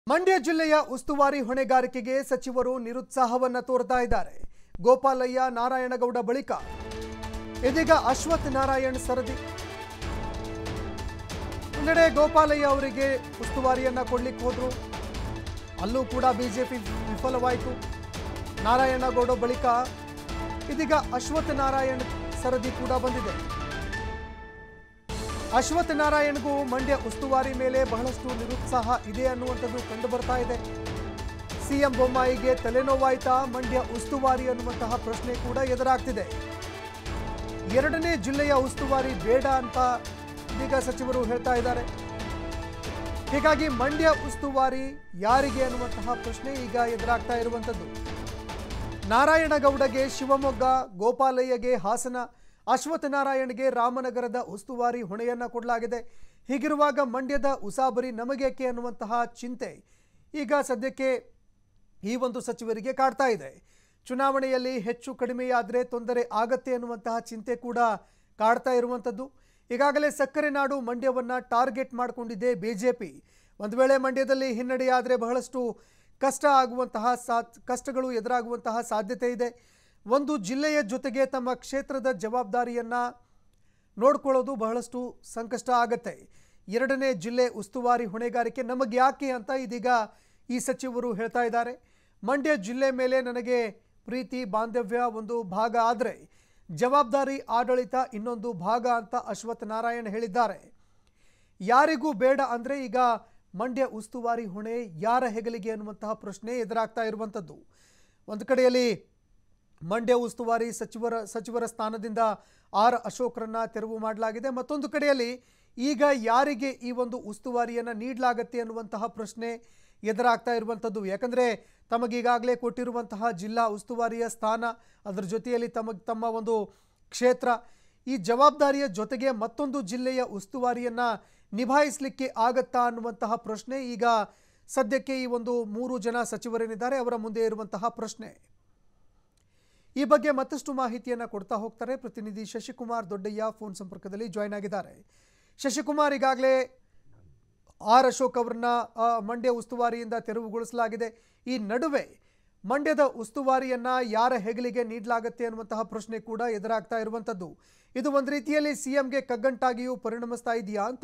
ಮಂಡ್ಯ ಜಿಲ್ಲೆಯ ಉಸ್ತುವಾರಿ ಹೊಣೆಗಾರಿಕೆಗೆ ಸಚಿವರು ನಿರುತ್ಸಾಹವನ್ನ ತೋರ್ತಾ ಇದ್ದಾರೆ ಗೋಪಾಲಯ್ಯ ನಾರಾಯಣಗೌಡ ಬಳಿಕ ಇದೀಗ ಅಶ್ವಥ್ ನಾರಾಯಣ್ ಸರದಿ ಒಂದೆಡೆ ಗೋಪಾಲಯ್ಯ ಅವರಿಗೆ ಉಸ್ತುವಾರಿಯನ್ನ ಕೊಡ್ಲಿಕ್ಕೆ ಹೋದ್ರು ಅಲ್ಲೂ ಕೂಡ ಬಿಜೆಪಿ ವಿಫಲವಾಯಿತು ನಾರಾಯಣಗೌಡ ಬಳಿಕ ಇದೀಗ ಅಶ್ವಥ್ ನಾರಾಯಣ್ ಸರದಿ ಕೂಡ ಬಂದಿದೆ ಅಶ್ವಥ್ ನಾರಾಯಣ್ಗೂ ಮಂಡ್ಯ ಉಸ್ತುವಾರಿ ಮೇಲೆ ಬಹಳಷ್ಟು ನಿರುತ್ಸಾಹ ಇದೆ ಅನ್ನುವಂಥದ್ದು ಕಂಡು ಬರ್ತಾ ಇದೆ ಸಿಎಂ ಬೊಮ್ಮಾಯಿಗೆ ತಲೆನೋವಾಯ್ತಾ ಮಂಡ್ಯ ಉಸ್ತುವಾರಿ ಅನ್ನುವಂತಹ ಪ್ರಶ್ನೆ ಕೂಡ ಎದುರಾಗ್ತಿದೆ ಎರಡನೇ ಜಿಲ್ಲೆಯ ಉಸ್ತುವಾರಿ ಬೇಡ ಅಂತ ಇದೀಗ ಸಚಿವರು ಹೇಳ್ತಾ ಇದ್ದಾರೆ ಹೀಗಾಗಿ ಮಂಡ್ಯ ಉಸ್ತುವಾರಿ ಯಾರಿಗೆ ಅನ್ನುವಂತಹ ಪ್ರಶ್ನೆ ಈಗ ಎದುರಾಗ್ತಾ ಇರುವಂಥದ್ದು ನಾರಾಯಣಗೌಡಗೆ ಶಿವಮೊಗ್ಗ ಗೋಪಾಲಯ್ಯಗೆ ಹಾಸನ ಅಶ್ವಥ್ ನಾರಾಯಣ್ಗೆ ರಾಮನಗರದ ಉಸ್ತುವಾರಿ ಹೊಣೆಯನ್ನ ಕೊಡಲಾಗಿದೆ ಹೀಗಿರುವಾಗ ಮಂಡ್ಯದ ಉಸಾಬರಿ ನಮಗೇಕೆ ಅನ್ನುವಂತಹ ಚಿಂತೆ ಈಗ ಸದ್ಯಕ್ಕೆ ಈ ಒಂದು ಸಚಿವರಿಗೆ ಕಾಡ್ತಾ ಇದೆ ಚುನಾವಣೆಯಲ್ಲಿ ಹೆಚ್ಚು ಕಡಿಮೆಯಾದರೆ ತೊಂದರೆ ಆಗತ್ತೆ ಅನ್ನುವಂತಹ ಚಿಂತೆ ಕೂಡ ಕಾಡ್ತಾ ಇರುವಂಥದ್ದು ಈಗಾಗಲೇ ಸಕ್ಕರೆ ನಾಡು ಮಂಡ್ಯವನ್ನ ಟಾರ್ಗೆಟ್ ಮಾಡಿಕೊಂಡಿದೆ ಬಿಜೆಪಿ ಒಂದು ವೇಳೆ ಮಂಡ್ಯದಲ್ಲಿ ಹಿನ್ನಡೆಯಾದರೆ ಬಹಳಷ್ಟು ಕಷ್ಟ ಆಗುವಂತಹ ಸಾ ಕಷ್ಟಗಳು ಎದುರಾಗುವಂತಹ ಸಾಧ್ಯತೆ ಇದೆ ಒಂದು ಜಿಲ್ಲೆಯ ಜೊತೆಗೆ ತಮ್ಮ ಕ್ಷೇತ್ರದ ಜವಾಬ್ದಾರಿಯನ್ನ ನೋಡ್ಕೊಳ್ಳೋದು ಬಹಳಷ್ಟು ಸಂಕಷ್ಟ ಆಗತ್ತೆ ಎರಡನೇ ಜಿಲ್ಲೆ ಉಸ್ತುವಾರಿ ಹೊಣೆಗಾರಿಕೆ ನಮಗೆ ಯಾಕೆ ಅಂತ ಇದೀಗ ಈ ಸಚಿವರು ಹೇಳ್ತಾ ಇದ್ದಾರೆ ಮಂಡ್ಯ ಜಿಲ್ಲೆ ಮೇಲೆ ನನಗೆ ಪ್ರೀತಿ ಬಾಂಧವ್ಯ ಒಂದು ಭಾಗ ಆದರೆ ಜವಾಬ್ದಾರಿ ಆಡಳಿತ ಇನ್ನೊಂದು ಭಾಗ ಅಂತ ಅಶ್ವಥ್ ನಾರಾಯಣ್ ಹೇಳಿದ್ದಾರೆ ಯಾರಿಗೂ ಬೇಡ ಅಂದರೆ ಈಗ ಮಂಡ್ಯ ಉಸ್ತುವಾರಿ ಹೊಣೆ ಯಾರ ಹೆಗಲಿಗೆ ಅನ್ನುವಂತಹ ಪ್ರಶ್ನೆ ಎದುರಾಗ್ತಾ ಇರುವಂಥದ್ದು ಒಂದು ಕಡೆಯಲ್ಲಿ ಮಂಡ್ಯ ಉಸ್ತುವಾರಿ ಸಚಿವರ ಸಚಿವರ ಸ್ಥಾನದಿಂದ ಆರ್ ಅಶೋಕ್ರನ್ನ ತೆರವು ಮಾಡಲಾಗಿದೆ ಮತ್ತೊಂದು ಕಡೆಯಲ್ಲಿ ಈಗ ಯಾರಿಗೆ ಈ ಒಂದು ಉಸ್ತುವಾರಿಯನ್ನು ನೀಡಲಾಗತ್ತೆ ಅನ್ನುವಂತಹ ಪ್ರಶ್ನೆ ಎದುರಾಗ್ತಾ ಇರುವಂಥದ್ದು ಯಾಕಂದರೆ ತಮಗೀಗಾಗಲೇ ಕೊಟ್ಟಿರುವಂತಹ ಜಿಲ್ಲಾ ಉಸ್ತುವಾರಿಯ ಸ್ಥಾನ ಅದರ ಜೊತೆಯಲ್ಲಿ ತಮಗೆ ತಮ್ಮ ಒಂದು ಕ್ಷೇತ್ರ ಈ ಜವಾಬ್ದಾರಿಯ ಜೊತೆಗೆ ಮತ್ತೊಂದು ಜಿಲ್ಲೆಯ ಉಸ್ತುವಾರಿಯನ್ನು ನಿಭಾಯಿಸಲಿಕ್ಕೆ ಆಗತ್ತಾ ಅನ್ನುವಂತಹ ಪ್ರಶ್ನೆ ಈಗ ಸದ್ಯಕ್ಕೆ ಈ ಒಂದು ಮೂರು ಜನ ಸಚಿವರೇನಿದ್ದಾರೆ ಅವರ ಮುಂದೆ ಇರುವಂತಹ ಪ್ರಶ್ನೆ ಈ ಬಗ್ಗೆ ಮತ್ತಷ್ಟು ಮಾಹಿತಿಯನ್ನು ಕೊಡ್ತಾ ಹೋಗ್ತಾರೆ ಪ್ರತಿನಿಧಿ ಶಶಿಕುಮಾರ್ ದೊಡ್ಡಯ್ಯ ಫೋನ್ ಸಂಪರ್ಕದಲ್ಲಿ ಜಾಯ್ನ್ ಆಗಿದ್ದಾರೆ ಶಶಿಕುಮಾರ್ ಈಗಾಗಲೇ ಆರ್ ಅಶೋಕ್ ಅವರನ್ನ ಆ, ಮಂಡ್ಯ ಉಸ್ತುವಾರಿಯಿಂದ ತೆರವುಗೊಳಿಸಲಾಗಿದೆ ಈ ನಡುವೆ ಮಂಡ್ಯದ ಉಸ್ತುವಾರಿಯನ್ನ ಯಾರ ಹೆಗಲಿಗೆ ನೀಡಲಾಗತ್ತೆ ಅನ್ನುವಂತಹ ಪ್ರಶ್ನೆ ಕೂಡ ಎದುರಾಗ್ತಾ ಇರುವಂಥದ್ದು ಇದು ಒಂದು ರೀತಿಯಲ್ಲಿ ಸಿಎಂಗೆ ಕಗ್ಗಂಟಾಗಿಯೂ ಪರಿಣಮಿಸ್ತಾ ಇದೆಯಾ ಅಂತ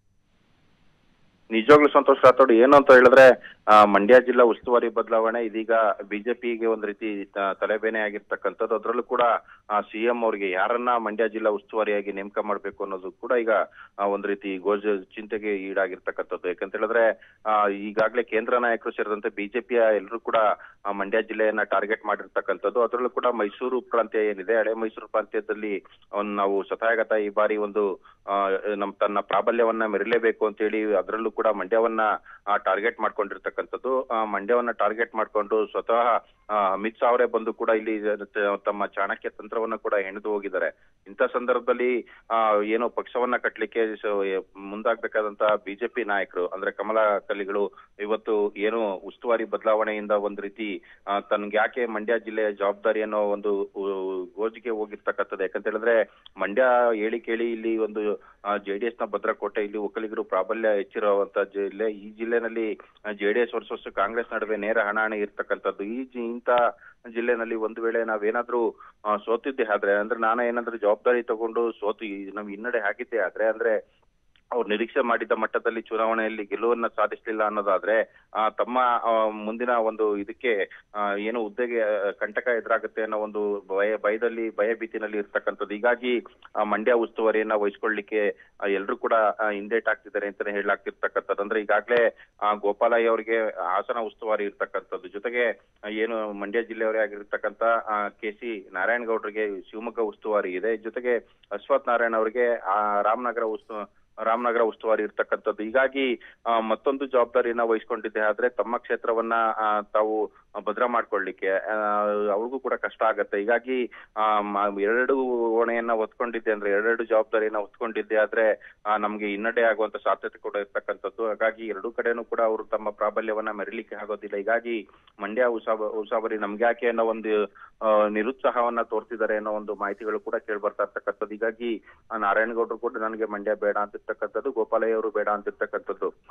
ನಿಜವಾಗ್ಲೂ ಸಂತೋಷ್ ರಾಥೋಡ್ ಏನು ಅಂತ ಹೇಳಿದ್ರೆ ಆ, ಮಂಡ್ಯ ಜಿಲ್ಲಾ ಉಸ್ತುವಾರಿ ಬದಲಾವಣೆ ಇದೀಗ ಬಿಜೆಪಿಗೆ ಒಂದ್ ರೀತಿ ಆ, ತಲೆಬೇನೆ ಆಗಿರ್ತಕ್ಕಂಥದ್ದು ಅದರಲ್ಲೂ ಕೂಡ ಸಿಎಂ ಅವರಿಗೆ ಯಾರನ್ನ ಮಂಡ್ಯ ಜಿಲ್ಲಾ ಉಸ್ತುವಾರಿಯಾಗಿ ನೇಮಕ ಮಾಡಬೇಕು ಅನ್ನೋದು ಕೂಡ ಈಗ ಆ, ಒಂದ್ ರೀತಿ ಗೋಜ ಚಿಂತೆಗೆ ಈಡಾಗಿರ್ತಕ್ಕಂಥದ್ದು ಯಾಕಂತ ಹೇಳಿದ್ರೆ ಆ, ಈಗಾಗಲೇ ಕೇಂದ್ರ ನಾಯಕರು ಸೇರಿದಂತೆ ಬಿಜೆಪಿಯ ಎಲ್ಲರೂ ಕೂಡ ಆ, ಮಂಡ್ಯ ಜಿಲ್ಲೆಯನ್ನ ಟಾರ್ಗೆಟ್ ಮಾಡಿರ್ತಕ್ಕಂಥದ್ದು ಅದರಲ್ಲೂ ಕೂಡ ಮೈಸೂರು ಪ್ರಾಂತ್ಯ ಏನಿದೆ ಹಳೆ ಮೈಸೂರು ಪ್ರಾಂತ್ಯದಲ್ಲಿ ಅವ್ನ್ ನಾವು ಶತಾಯಗತ ಈ ಬಾರಿ ಒಂದು ಆ, ನಮ್ ತನ್ನ ಪ್ರಾಬಲ್ಯವನ್ನ ಮೆರಿಲೇಬೇಕು ಅಂತ ಹೇಳಿ ಅದರಲ್ಲೂ ಕೂಡ ಮಂಡ್ಯವನ್ನ ಟಾರ್ಗೆಟ್ ಮಾಡ್ಕೊಂಡಿರ್ತಕ್ಕಂಥದ್ದು ಆ, ಮಂಡ್ಯವನ್ನ ಟಾರ್ಗೆಟ್ ಮಾಡ್ಕೊಂಡು ಸ್ವತಃ ಆ, ಅಮಿತ್ ಶಾ ಅವರೇ ಬಂದು ಕೂಡ ಇಲ್ಲಿ ತ- ತಮ್ಮ ಚಾಣಕ್ಯ ತಂತ್ರವನ್ನ ಕೂಡ ಹೆಣೆದು ಹೋಗಿದ್ದಾರೆ ಇಂಥ ಸಂದರ್ಭದಲ್ಲಿ ಆ, ಏನೋ ಪಕ್ಷವನ್ನ ಕಟ್ಟಲಿಕ್ಕೆ ಮುಂದಾಗಬೇಕಾದಂತ ಬಿಜೆಪಿ ನಾಯಕರು ಅಂದ್ರೆ ಕಮಲ ಕಲಿಗಳು ಇವತ್ತು ಏನು ಉಸ್ತುವಾರಿ ಬದಲಾವಣೆಯಿಂದ ಒಂದ್ ರೀತಿ ಆ, ತನ್ಗೆ ಯಾಕೆ ಮಂಡ್ಯ ಜಿಲ್ಲೆಯ ಜವಾಬ್ದಾರಿ ಅನ್ನೋ ಒಂದು ಉ, ಗೋಜಿಗೆ ಹೋಗಿರ್ತಕ್ಕಂಥದ್ದು ಯಾಕಂತ ಹೇಳಿದ್ರೆ ಮಂಡ್ಯ ಹೇಳಿ ಕೇಳಿ ಇಲ್ಲಿ ಒಂದು ಜೆಡಿಎಸ್ ನ ಭದ್ರಕೋಟೆ ಇಲ್ಲಿ ಒಕ್ಕಲಿಗರು ಪ್ರಾಬಲ್ಯ ಹೆಚ್ಚಿರುವಂತ ಜಿಲ್ಲೆ ಈ ಜಿಲ್ಲೆನಲ್ಲಿ ಜೆಡಿಎಸ್ ವರ್ಸಸ್ ಕಾಂಗ್ರೆಸ್ ನಡುವೆ ನೇರ ಹಣಾಹಣಿ ಇರ್ತಕ್ಕಂಥದ್ದು ಈ ಜಿ- ಇಂಥ ಜಿಲ್ಲೆನಲ್ಲಿ ಒಂದು ವೇಳೆ ನಾವೇನಾದ್ರೂ ಆ, ಸೋತಿದ್ದೆ ಆದ್ರೆ ಅಂದ್ರೆ ನಾನು ಏನಾದ್ರೂ ಜವಾಬ್ದಾರಿ ತಗೊಂಡು ಸೋತು ಈ- ನಮ್ ಹಿನ್ನಡೆ ಆಗಿದ್ದೆ ಆದ್ರೆ ಅಂದ್ರೆ ಅವ್ರು ನಿರೀಕ್ಷೆ ಮಾಡಿದ್ದ ಮಟ್ಟದಲ್ಲಿ ಚುನಾವಣೆಯಲ್ಲಿ ಗೆಲುವನ್ನ ಸಾಧಿಸಲಿಲ್ಲ ಅನ್ನೋದಾದ್ರೆ ಆ, ತಮ್ಮ ಆ, ಮುಂದಿನ ಒಂದು ಇದಕ್ಕೆ ಆ, ಏನು ಹುದ್ದೆಗೆ ಆ, ಕಂಟಕ ಎದುರಾಗುತ್ತೆ ಅನ್ನೋ ಒಂದು ಭಯ ಭಯದಲ್ಲಿ ಭಯ ಭೀತಿನಲ್ಲಿ ಇರ್ತಕ್ಕಂಥದ್ದು ಹೀಗಾಗಿ ಆ, ಮಂಡ್ಯ ಉಸ್ತುವಾರಿಯನ್ನ ವಹಿಸ್ಕೊಳ್ಳಿಕ್ಕೆ ಎಲ್ಲರೂ ಕೂಡ ಆ, ಹಿಂದೇಟ್ ಆಗ್ತಿದ್ದಾರೆ ಅಂತಾನೆ ಹೇಳಲಾಗ್ತಿರ್ತಕ್ಕಂಥದ್ದು ಅಂದ್ರೆ ಈಗಾಗಲೇ ಗೋಪಾಲಯ್ಯ ಅವರಿಗೆ ಹಾಸನ ಉಸ್ತುವಾರಿ ಇರ್ತಕ್ಕಂಥದ್ದು ಜೊತೆಗೆ ಆ, ಏನು ಮಂಡ್ಯ ಜಿಲ್ಲೆಯವರೇ ಆಗಿರ್ತಕ್ಕಂಥ ಕೆ ಸಿ ನಾರಾಯಣಗೌಡರಿಗೆ ಶಿವಮೊಗ್ಗ ಉಸ್ತುವಾರಿ ಇದೆ ಜೊತೆಗೆ ಅಶ್ವಥ್ ನಾರಾಯಣ ಅವರಿಗೆ ಆ, ರಾಮನಗರ ಉಸ್ತು ರಾಮನಗರ ಉಸ್ತುವಾರಿ ಇರ್ತಕ್ಕಂಥದ್ದು ಹೀಗಾಗಿ ಆ, ಮತ್ತೊಂದು ಜವಾಬ್ದಾರಿಯನ್ನ ವಹಿಸ್ಕೊಂಡಿದ್ದೆ ಆದ್ರೆ ತಮ್ಮ ಕ್ಷೇತ್ರವನ್ನ ಆ, ತಾವು ಭದ್ರ ಮಾಡ್ಕೊಳ್ಳಿಕ್ಕೆ ಆ, ಅವ್ರಿಗೂ ಕೂಡ ಕಷ್ಟ ಆಗತ್ತೆ ಹೀಗಾಗಿ ಆ, ಮ- ಎರಡು ಹೊಣೆಯನ್ನ ಹೊತ್ಕೊಂಡಿದ್ದೆ ಅಂದ್ರೆ ಎರಡೆರಡು ಜವಾಬ್ದಾರಿಯನ್ನ ಹೊತ್ಕೊಂಡಿದ್ದೆ ಆದ್ರೆ ಆ, ನಮ್ಗೆ ಹಿನ್ನಡೆ ಆಗುವಂತ ಸಾಧ್ಯತೆ ಕೂಡ ಇರ್ತಕ್ಕಂಥದ್ದು ಹಾಗಾಗಿ ಎರಡೂ ಕಡೆನೂ ಕೂಡ ಅವರು ತಮ್ಮ ಪ್ರಾಬಲ್ಯವನ್ನ ಮೆರಿಲಿಕ್ಕೆ ಆಗೋದಿಲ್ಲ ಹೀಗಾಗಿ ಮಂಡ್ಯ ಉಸಾಬ ಉಸಾಬರಿ ನಮ್ಗೆ ಯಾಕೆ ಅನ್ನೋ ಒಂದು ಆ, ನಿರುತ್ಸಾಹವನ್ನ ತೋರ್ತಿದ್ದಾರೆ ಅನ್ನೋ ಒಂದು ಮಾಹಿತಿಗಳು ಕೂಡ ಕೇಳಿ ಬರ್ತಾ ಇರ್ತಕ್ಕಂಥದ್ದು ಹೀಗಾಗಿ ಆ, ನಾರಾಯಣಗೌಡರು ಕೂಡ ನನಗೆ ಮಂಡ್ಯ ಬೇಡ ಅಂತಿರ್ತಕ್ಕಂಥದ್ದು ಗೋಪಾಲಯ್ಯ ಅವರು ಬೇಡ ಅಂತಿರ್ತಕ್ಕಂಥದ್ದು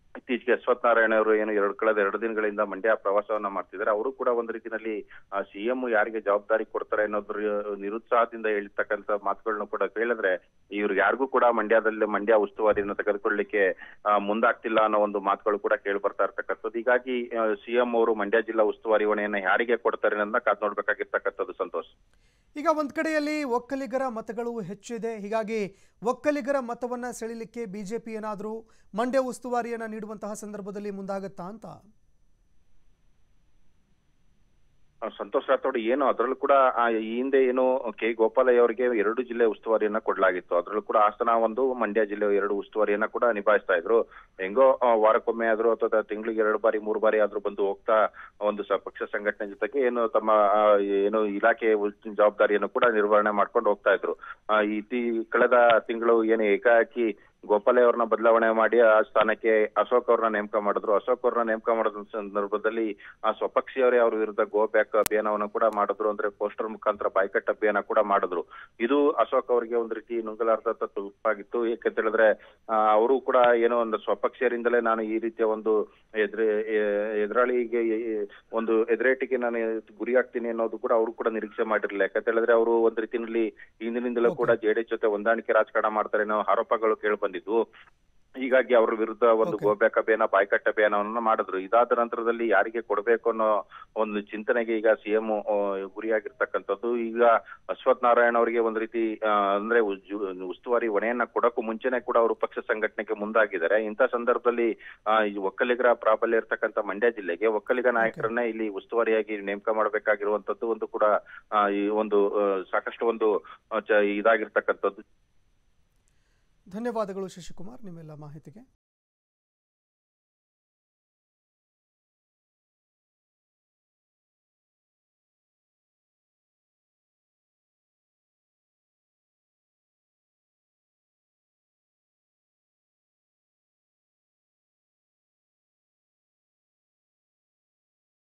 ಇತ್ತೀಚೆಗೆ ಅಶ್ವಥ್ ನಾರಾಯಣ ಅವರು ಏನು ಎರಡು ಕಳೆದ ಎರಡು ದಿನಗಳಿಂದ ಮಂಡ್ಯ ಪ್ರವಾಸವನ್ನ ಮಾಡ್ತಿದ್ದಾರೆ ಅವರು ಕೂಡ ಒಂದು ರೀತಿಯಲ್ಲಿ ಸಿಎಂ ಯಾರಿಗೆ ಜವಾಬ್ದಾರಿ ಕೊಡ್ತಾರೆ ಅನ್ನೋದ್ರ ನಿರುತ್ಸಾಹದಿಂದ ಹೇಳಿರ್ತಕ್ಕಂಥ ಮಾತುಗಳನ್ನ ಕೂಡ ಕೇಳಿದ್ರೆ ಇವ್ರಿಗೆ ಯಾರಿಗೂ ಕೂಡ ಮಂಡ್ಯದಲ್ಲಿ ಮಂಡ್ಯ ಉಸ್ತುವಾರಿಯನ್ನು ತೆಗೆದುಕೊಳ್ಳಿಕ್ಕೆ ಆ, ಮುಂದಾಗ್ತಿಲ್ಲ ಅನ್ನೋ ಒಂದು ಮಾತುಗಳು ಕೂಡ ಕೇಳಿ ಬರ್ತಾ ಇರ್ತಕ್ಕಂಥದ್ದು ಹೀಗಾಗಿ ಸಿಎಂ ಅವರು ಮಂಡ್ಯ ಜಿಲ್ಲಾ ಉಸ್ತುವಾರಿ ಹೊಣೆಯನ್ನ ಯಾರಿಗೆ ಕೊಡ್ತಾರೆ ಅನ್ನೋದನ್ನ ಕಾದ್ ನೋಡ್ಬೇಕಾಗಿರ್ತಕ್ಕಂಥದ್ದು ಸಂತೋಷ್ ಈಗ ಒಂದು ಕಡೆಯಲ್ಲಿ ಒಕ್ಕಲಿಗರ ಮತಗಳು ಹೆಚ್ಚಿದೆ ಹೀಗಾಗಿ ಒಕ್ಕಲಿಗರ ಮತವನ್ನ ಸೆಳಿಲಿಕ್ಕೆ ಬಿಜೆಪಿ ಏನಾದರೂ ಮಂಡ್ಯ ಉಸ್ತುವಾರಿಯನ್ನ ನೀಡುವಂತಹ ಸಂದರ್ಭದಲ್ಲಿ ಮುಂದಾಗತ್ತಾ ಅಂತ ಆ, ಸಂತೋಷ್ ರಾಥೋಡ್ ಏನು ಅದರಲ್ಲೂ ಕೂಡ ಆ, ಈ ಹಿಂದೆ ಏನು ಕೆ ಗೋಪಾಲಯ್ಯ ಅವರಿಗೆ ಎರಡು ಜಿಲ್ಲೆ ಉಸ್ತುವಾರಿಯನ್ನ ಕೊಡ್ಲಾಗಿತ್ತು ಅದರಲ್ಲೂ ಕೂಡ ಹಾಸನ ಒಂದು ಮಂಡ್ಯ ಜಿಲ್ಲೆ ಎರಡು ಉಸ್ತುವಾರಿಯನ್ನ ಕೂಡ ನಿಭಾಯಿಸ್ತಾ ಇದ್ರು ಹೆಂಗೋ ಆ, ವಾರಕ್ಕೊಮ್ಮೆ ಆದ್ರೂ ಅಥವಾ ತಿಂಗಳಿಗೆ ಎರಡು ಬಾರಿ ಮೂರು ಬಾರಿ ಆದ್ರೂ ಬಂದು ಹೋಗ್ತಾ ಒಂದು ಸ ಪಕ್ಷ ಸಂಘಟನೆ ಜೊತೆಗೆ ಏನು ತಮ್ಮ ಆ, ಏನು ಇಲಾಖೆ ಉಳ್- ಜವಾಬ್ದಾರಿಯನ್ನು ಕೂಡ ನಿರ್ವಹಣೆ ಮಾಡ್ಕೊಂಡು ಹೋಗ್ತಾ ಇದ್ರು ಆ, ಇತಿ ಕಳೆದ ತಿಂಗಳು ಏನು ಏಕಾಏಕಿ ಗೋಪಾಲಯ್ಯ ಅವ್ರನ್ನ ಬದಲಾವಣೆ ಮಾಡಿ ಆ ಸ್ಥಾನಕ್ಕೆ ಅಶೋಕ್ ಅವ್ರನ್ನ ನೇಮಕ ಮಾಡಿದ್ರು ಅಶೋಕ್ ಅವ್ರನ್ನ ನೇಮಕ ಮಾಡಿದ ಸಂದರ್ಭದಲ್ಲಿ ಆ ಸ್ವಪಕ್ಷೀಯವರೇ ಅವ್ರ ವಿರುದ್ಧ ಗೋ ಬ್ಯಾಕ್ ಅಭಿಯಾನವನ್ನು ಕೂಡ ಮಾಡಿದ್ರು ಅಂದ್ರೆ ಪೋಸ್ಟರ್ ಮುಖಾಂತರ ಬಾಯ್ಕಟ್ ಅಭಿಯಾನ ಕೂಡ ಮಾಡಿದ್ರು ಇದು ಅಶೋಕ್ ಅವರಿಗೆ ಒಂದು ರೀತಿ ನುಂಗಲಾರ್ದ ತಲುಪಾಗಿತ್ತು ಏಕೆಂತ ಹೇಳಿದ್ರೆ ಅವರು ಕೂಡ ಏನೋ ಒಂದು ಸ್ವಪಕ್ಷೀಯರಿಂದಲೇ ನಾನು ಈ ರೀತಿಯ ಒಂದು ಎದುರು ಎದುರಾಳಿಗೆ ಒಂದು ಎದುರೇಟಿಗೆ ನಾನು ಗುರಿಯಾಗ್ತೀನಿ ಅನ್ನೋದು ಕೂಡ ಅವರು ಕೂಡ ನಿರೀಕ್ಷೆ ಮಾಡಿರ್ಲಿಲ್ಲ ಯಾಕಂತ ಹೇಳಿದ್ರೆ ಅವರು ಒಂದ್ ರೀತಿಯಲ್ಲಿ ಹಿಂದಿನಿಂದಲೂ ಕೂಡ ಜೆಡಿಎಸ್ ಜೊತೆ ಹೊಂದಾಣಿಕೆ ರಾಜಕಾರಣ ಮಾಡ್ತಾರೆ ಅನ್ನೋ ಆರೋಪಗಳು ಕೇಳಿ ಬಂದಿದ್ವು ಹೀಗಾಗಿ ಅವ್ರ ವಿರುದ್ಧ ಒಂದು Okay. ಗೋಬ್ಯಾಕ್ ಅಭಿಯಾನ ಬಾಯ್ಕಟ್ ಅಭಿಯಾನವನ್ನ ಮಾಡಿದ್ರು ಇದಾದ ನಂತರದಲ್ಲಿ ಯಾರಿಗೆ ಕೊಡಬೇಕು ಅನ್ನೋ ಒಂದು ಚಿಂತನೆಗೆ ಈಗ ಸಿಎಂ ಗುರಿಯಾಗಿರ್ತಕ್ಕಂಥದ್ದು ಈಗ ಅಶ್ವಥ್ ನಾರಾಯಣ ಅವರಿಗೆ ಒಂದು ರೀತಿ ಆ, ಅಂದ್ರೆ ಉಜ್- ಉಸ್ತುವಾರಿ ಹೊಣೆಯನ್ನ ಕೊಡಕ್ಕೂ ಮುಂಚೆನೆ ಕೂಡ ಅವರು ಪಕ್ಷ ಸಂಘಟನೆಗೆ ಮುಂದಾಗಿದ್ದಾರೆ ಇಂಥ ಸಂದರ್ಭದಲ್ಲಿ ಆ, ಈ ಒಕ್ಕಲಿಗರ ಪ್ರಾಬಲ್ಯ ಇರ್ತಕ್ಕಂಥ ಮಂಡ್ಯ ಜಿಲ್ಲೆಗೆ ಒಕ್ಕಲಿಗ ನಾಯಕರನ್ನೇ ಇಲ್ಲಿ ಉಸ್ತುವಾರಿಯಾಗಿ ನೇಮಕ ಮಾಡಬೇಕಾಗಿರುವಂತದ್ದು ಒಂದು ಕೂಡ ಆ, ಈ ಒಂದು ಆ, ಸಾಕಷ್ಟು ಒಂದು ಆ, ಚ- ಇದಾಗಿರ್ತಕ್ಕಂಥದ್ದು ಧನ್ಯವಾದಗಳು ಶಶಿಕುಮಾರ್ ನಿಮ್ಮೆಲ್ಲ ಮಾಹಿತಿಗೆ